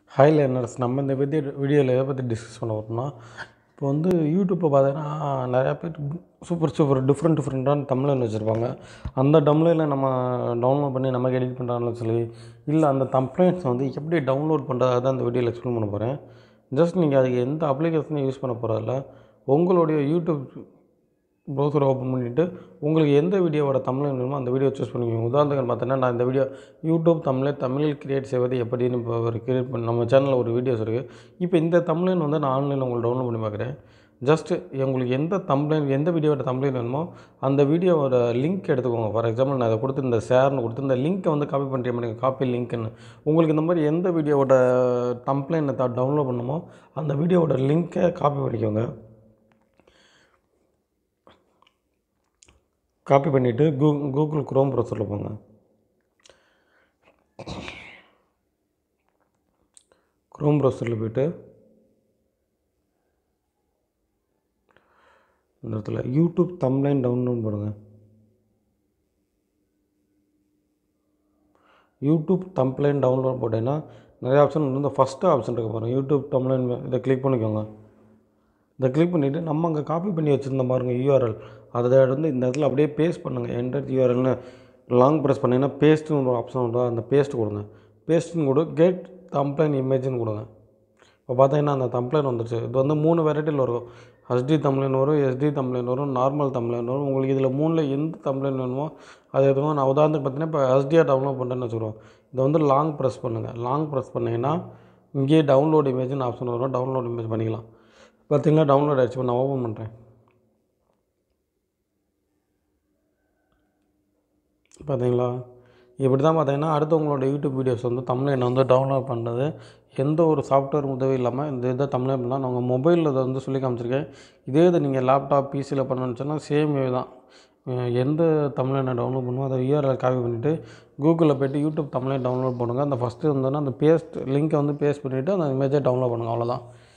hi learners நம்ம இந்த video வீடியோவில் எதை பற்றி டிஸ்கஸ் பண்ண போகிறோம்னா இப்போ வந்து யூடியூப்பை பார்த்தீங்கன்னா நிறையா பேர் சூப்பர் சூப்பர் டிஃப்ரெண்ட் டிஃப்ரெண்ட்டான தம்ப்லைன் வச்சுருப்பாங்க அந்த தம்ப்லைனில் நம்ம டவுன்லோட் பண்ணி நமக்கு எடிட் பண்ணுறாங்கன்னு சொல்லி இல்லை அந்த தம்ப்ளைன்ஸ் வந்து எப்படி டவுன்லோட் பண்ணுறது தான் இந்த வீடியோவில் எக்ஸ்பிளைன் பண்ண போகிறேன் ஜஸ்ட் நீங்கள் அதுக்கு எந்த அப்ளிகேஷனும் யூஸ் பண்ண போகிறதில்ல உங்களுடைய யூடியூப் ப்ரௌசரை ஓப்பன் பண்ணிவிட்டு உங்களுக்கு எந்த வீடியோவோட தமிழ் வேணுமோ அந்த வீடியோ சூஸ் பண்ணிக்கோங்க உதாரணத்துக்கு பார்த்தீங்கன்னா நான் இந்த வீடியோ யூடியூப் தமிழ் தமிழில் கிரியேட் செய்வது எப்படின்னு இப்போ ஒரு கிரியேட் பண்ணி நம்ம சேனலில் ஒரு வீடியோஸ் இருக்குது இப்போ இந்த தமிழ்லைன் வந்து நான் ஆன்லைனில் உங்களுக்கு டவுன்லோட் பண்ணி பார்க்குறேன் ஜஸ்ட்டு உங்களுக்கு எந்த தம்ப்ளைன் எந்த வீடியோவோட தம்ப்ளைன் வேணுமோ அந்த வீடியோவோட லிங்க் எடுத்துக்கோங்க ஃபார் எக்ஸாம்பிள் நான் அதை கொடுத்து இந்த ஷேர்னு கொடுத்து இந்த லிங்க்கை வந்து காப்பி பண்ணுற மாதிரி காப்பி லிங்க்னு உங்களுக்கு இந்த மாதிரி எந்த வீடியோவோட தம்ப்ளைனை டவுன்லோட் பண்ணுமோ அந்த வீடியோவோட லிங்க்கை காப்பி பண்ணிக்கோங்க காப்பி பண்ணிவிட்டு கூ கூகுள் குரோம் ப்ரௌசரில் போங்க குரோம் ப்ரௌசரில் போய்ட்டு இந்த இடத்துல யூடியூப் தம்ப்ளைன் டவுன்லோட் பண்ணுங்க யூடியூப் தம்ப்ளைன் டவுன்லோட் போட்டீங்கன்னா நிறைய ஆப்ஷன் வந்து ஃபஸ்ட்டு ஆப்ஷன் இருக்க பாருங்கள் யூடியூப் தம்ப்ளைன் இதை கிளிக் பண்ணிக்கோங்க இதை கிளிக் பண்ணிவிட்டு நம்ம அங்கே காப்பி பண்ணி வச்சுருந்த பாருங்க யூஆர்எல் அதை வந்து இந்த இடத்துல அப்படியே பேஸ்ட் பண்ணுங்கள் என்டர் யூஆர்எல்னு லாங் ப்ரெஸ் பண்ணிங்கன்னா பேஸ்ட்டுன்னு ஒரு ஆப்ஷன் வரும் அந்த பேஸ்ட் கொடுங்க பேஸ்ட்டுன்னு கொடு கெட் தம்ப்ளைன் இமேஜ்னு கொடுங்க இப்போ பார்த்தீங்கன்னா அந்த தம்ப்ளைன் வந்துருச்சு இது வந்து மூணு வெரைட்டியில் வரும் ஹச்டி தம்ப்ளைன் வரும் எஸ்டி தம்ப்ளைன் வரும் நார்மல் தம்ப்ளைன் வரும் உங்களுக்கு இதில் மூணில் எந்த தம்ப்ளைன் வேணுமோ அது எதுவும் நான் உதாரணத்துக்கு பார்த்தீங்கன்னா இப்போ ஹச்டியாக டவுன்லோட் பண்ணுறேன்னு வச்சுக்கிறோம் இதை வந்து லாங் ப்ரெஸ் பண்ணுங்கள் லாங் ப்ரெஸ் பண்ணிங்கன்னா இங்கேயே டவுன்லோட் இமேஜ்னு ஆப்ஷன் வரும் டவுன்லோட் இமேஜ் பண்ணிக்கலாம் பார்த்தீங்களா டவுன்லோட் ஆகிடுச்சு இப்போ நான் ஓப்பன் பண்ணுறேன் பார்த்தீங்களா இப்படி தான் பார்த்தீங்கன்னா அடுத்து உங்களோட யூடியூப் வீடியோஸ் வந்து தமிழில் வந்து டவுன்லோட் பண்ணுறது எந்த ஒரு சாஃப்ட்வேர் உதவி இல்லாமல் இந்த இதை தமிழ் பண்ணால் நாங்கள் மொபைலில் இதை வந்து சொல்லி காமிச்சிருக்கேன் இதே இது நீங்கள் லேப்டாப் பிசியில் பண்ணணும்னு சொன்னால் சேம் வே தான் எந்த தமிழை டவுன்லோட் பண்ணுமோ அதை யூஆர்எல் காப்பி பண்ணிவிட்டு கூகுளில் போய்ட்டு யூடியூப் தமிழை டவுன்லோட் பண்ணுங்கள் அந்த ஃபஸ்ட்டு வந்தோன்னா அந்த பேஸ்ட் லிங்க்கை வந்து பேஸ்ட் பண்ணிவிட்டு அந்த இமேஜை டவுன்லோட் பண்ணுங்கள் அவ்வளோதான்